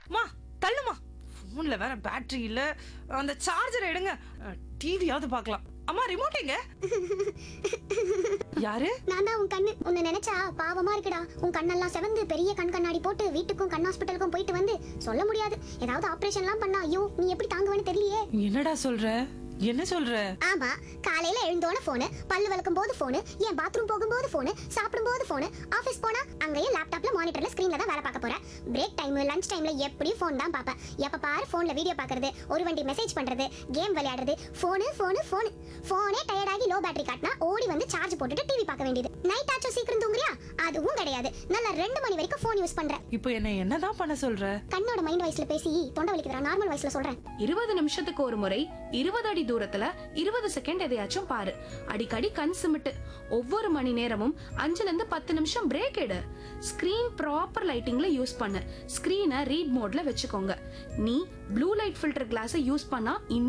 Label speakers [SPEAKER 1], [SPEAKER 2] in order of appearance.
[SPEAKER 1] மா தள்ளுமா போன்ல வேற பேட்டரி இல்ல அந்த சார்ஜர் எடுங்க டிவியாவது பார்க்கலாம் அம்மா ரிமோட் எங்க யாரு
[SPEAKER 2] நான் தான் உன் கண்ணு உன்னை நினைச்சா பாவமா இருக்குடா உன் கண்ணெல்லாம் செவந்து பெரிய கண் கண்ணாடி போட்டு வீட்டுக்கும் கண் ஹாஸ்பிட்டலுக்கும் போயிட்டு வந்து சொல்ல முடியாது ஏதாவது ஆபரேஷன்லாம் பண்ணா ஐயோ நீ எப்படி தாங்குவேன்னு தெரியலையே
[SPEAKER 1] என்னடா சொல்ற என்ன சொல்ற
[SPEAKER 2] ஆமா காலையில எழுந்தோன போனு பல்லு விளக்கும் போது போனு என் பாத்ரூம் போகும்போது போனு சாப்பிடும் போது போனு ஆபீஸ் போனா அங்கேயே லேப்டாப்ல மானிட்டர்ல ஸ்கிரீன்ல தான் வேலை பார்க்க போறேன் பிரேக் டைம் லஞ்ச் டைம்ல எப்படியும் ஃபோன் தான் பார்ப்பேன் எப்ப பாரு போன்ல வீடியோ பார்க்கறது ஒரு வண்டி மெசேஜ் பண்றது கேம் விளையாடுறது போனு போனு போனு போனே டயர்டாகி லோ பேட்டரி காட்டினா ஓடி வந்து சார்ஜ் போட்டுட்டு டிவி பார்க்க வேண்டியது நைட் ஆச்சும் சீக்கிரம் தூங்குறியா அதுவும் கிடையாது நல்லா ரெண்டு மணி வரைக்கும் ஃபோன் யூஸ் பண்றேன்
[SPEAKER 1] இப்போ என்ன என்னதான் பண்ண சொல்ற
[SPEAKER 2] கண்ணோட மைண்ட் வாய்ஸ்ல பேசி தொண்டை வலிக்குதுடா நார்மல் வாய்ஸ்ல சொல்றேன்
[SPEAKER 3] இருபது நிமிஷத்துக்கு ஒரு முறை இருபது அடி தூரத்துல இருபது செகண்ட் எதையாச்சும் பாரு அடிக்கடி கண் சிமிட்டு ஒவ்வொரு மணி நேரமும் அஞ்சுல இருந்து பத்து நிமிஷம் பிரேக் எடு ஸ்கிரீன் ப்ராப்பர் லைட்டிங்ல யூஸ் பண்ணு ஸ்கிரீனை ரீட் மோட்ல வச்சுக்கோங்க நீ ப்ளூ லைட் ஃபில்டர் கிளாஸை யூஸ் பண்ணா இன்னும்